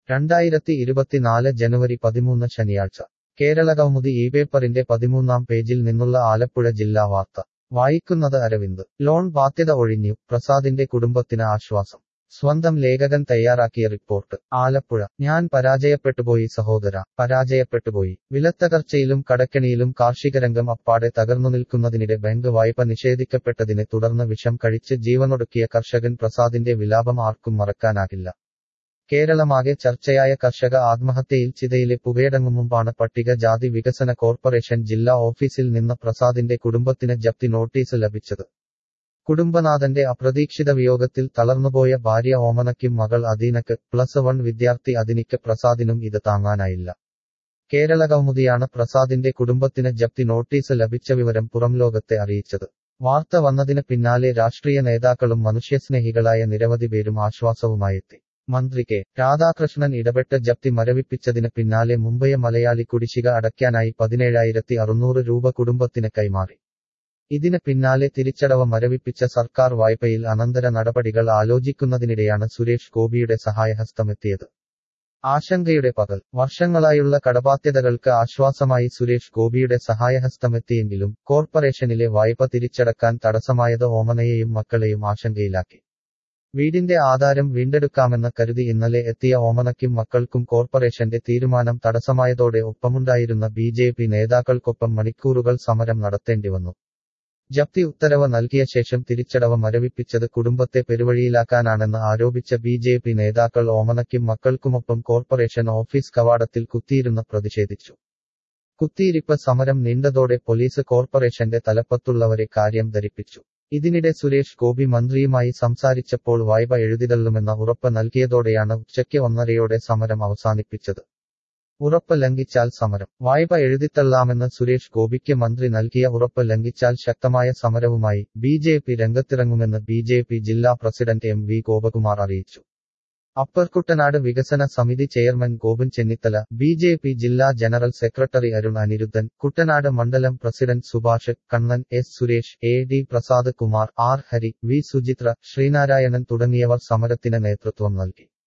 രണ്ടായിരത്തി ഇരുപത്തിനാല് ജനുവരി പതിമൂന്ന് ശനിയാഴ്ച കേരളകൗമുദി ഈ പേപ്പറിന്റെ പതിമൂന്നാം പേജിൽ നിന്നുള്ള ആലപ്പുഴ ജില്ലാ വാർത്ത വായിക്കുന്നത് അരവിന്ദ് ലോൺ ബാധ്യത ഒഴിഞ്ഞു പ്രസാദിന്റെ കുടുംബത്തിന് ആശ്വാസം സ്വന്തം ലേഖകൻ തയ്യാറാക്കിയ റിപ്പോർട്ട് ആലപ്പുഴ ഞാൻ പരാജയപ്പെട്ടുപോയി സഹോദര പരാജയപ്പെട്ടുപോയി വിലത്തകർച്ചയിലും കടക്കെണിയിലും കാർഷികരംഗം അപ്പാടെ തകർന്നു നിൽക്കുന്നതിനിടെ ബാങ്ക് വായ്പ നിഷേധിക്കപ്പെട്ടതിനെ തുടർന്ന് വിഷം കഴിച്ച് ജീവനൊടുക്കിയ കർഷകൻ പ്രസാദിന്റെ വിലാപം ആർക്കും മറക്കാനാകില്ല കേരളമാകെ ചർച്ചയായ കർഷക ആത്മഹത്യയിൽ ചിതയിലെ പുകയടങ്ങും മുമ്പാണ് പട്ടിക ജാതി വികസന കോർപ്പറേഷൻ ജില്ലാ ഓഫീസിൽ നിന്ന് പ്രസാദിന്റെ കുടുംബത്തിന് ജപ്തി നോട്ടീസ് ലഭിച്ചത് കുടുംബനാഥന്റെ അപ്രതീക്ഷിത വിയോഗത്തിൽ തളർന്നുപോയ ഭാര്യ ഓമനയ്ക്കും മകൾ അദീനക്ക് പ്ലസ് വൺ വിദ്യാർത്ഥി അദിനിക്ക് പ്രസാദിനും ഇത് താങ്ങാനായില്ല കേരള കൗമുദിയാണ് പ്രസാദിന്റെ കുടുംബത്തിന് ജപ്തി നോട്ടീസ് ലഭിച്ച വിവരം പുറംലോകത്തെ അറിയിച്ചത് വാർത്ത വന്നതിന് പിന്നാലെ രാഷ്ട്രീയ നേതാക്കളും മനുഷ്യസ്നേഹികളായ നിരവധി പേരും ആശ്വാസവുമായെത്തി മന്ത്രി കെ രാധാകൃഷ്ണൻ ഇടപെട്ട് ജപ്തി മരവിപ്പിച്ചതിന് പിന്നാലെ മുംബൈ മലയാളി കുടിശ്ശിക അടയ്ക്കാനായി പതിനേഴായിരത്തി അറുന്നൂറ് രൂപ കുടുംബത്തിന് കൈമാറി ഇതിന് പിന്നാലെ തിരിച്ചടവ് മരവിപ്പിച്ച സർക്കാർ വായ്പയിൽ അനന്തര നടപടികൾ ആലോചിക്കുന്നതിനിടെയാണ് സുരേഷ് ഗോപിയുടെ സഹായഹസ്തമെത്തിയത് ആശങ്കയുടെ പകൽ വർഷങ്ങളായുള്ള കടബാധ്യതകൾക്ക് ആശ്വാസമായി സുരേഷ് ഗോപിയുടെ സഹായഹസ്തമെത്തിയെങ്കിലും കോർപ്പറേഷനിലെ വായ്പ തിരിച്ചടക്കാൻ തടസ്സമായത് ഓമനയെയും മക്കളെയും ആശങ്കയിലാക്കി വീടിന്റെ ആധാരം വീണ്ടെടുക്കാമെന്ന് കരുതി ഇന്നലെ എത്തിയ ഓമനയ്ക്കും മക്കൾക്കും കോർപ്പറേഷന്റെ തീരുമാനം തടസ്സമായതോടെ ഒപ്പമുണ്ടായിരുന്ന ബി ജെ പി നേതാക്കൾക്കൊപ്പം മണിക്കൂറുകൾ സമരം നടത്തേണ്ടിവന്നു ജപ്തി ഉത്തരവ് നൽകിയ ശേഷം തിരിച്ചടവ് മരവിപ്പിച്ചത് കുടുംബത്തെ പെരുവഴിയിലാക്കാനാണെന്ന് ആരോപിച്ച ബി ജെ പി നേതാക്കൾ ഓമനയ്ക്കും മക്കൾക്കുമൊപ്പം കോർപ്പറേഷൻ ഓഫീസ് കവാടത്തിൽ കുത്തിയിരുന്ന് പ്രതിഷേധിച്ചു കുത്തിയിരിപ്പ് സമരം നീണ്ടതോടെ പോലീസ് കോർപ്പറേഷന്റെ തലപ്പത്തുള്ളവരെ കാര്യം ധരിപ്പിച്ചു ഇതിനിടെ സുരേഷ് ഗോപി മന്ത്രിയുമായി സംസാരിച്ചപ്പോൾ വായ്പ എഴുതിതള്ളുമെന്ന ഉറപ്പ് നൽകിയതോടെയാണ് ഉച്ചയ്ക്ക് ഒന്നരയോടെ സമരം അവസാനിപ്പിച്ചത് ഉറപ്പ് ലംഘിച്ചാൽ സമരം വായ്പ എഴുതിത്തള്ളാമെന്ന് സുരേഷ് ഗോപിക്ക് മന്ത്രി നൽകിയ ഉറപ്പ് ലംഘിച്ചാൽ ശക്തമായ സമരവുമായി ബി ജെ പി രംഗത്തിറങ്ങുമെന്ന് ബി ജെ പി ജില്ലാ പ്രസിഡന്റ് എം വി ഗോപകുമാർ അറിയിച്ചു അപ്പർ കുട്ടനാട് വികസന സമിതി chairman Gopan Chennithala B J P ജില്ലാ ജനറൽ സെക്രട്ടറി അരുൺ അനിരുദ്ധൻ കുട്ടനാട് മണ്ഡലം president Subhash Kannan S Suresh A D Prasad Kumar R Hari V Suchithra Sreenarayanan തുടങ്ങിയവർ സമരത്തിന് നേതൃത്വം നൽകി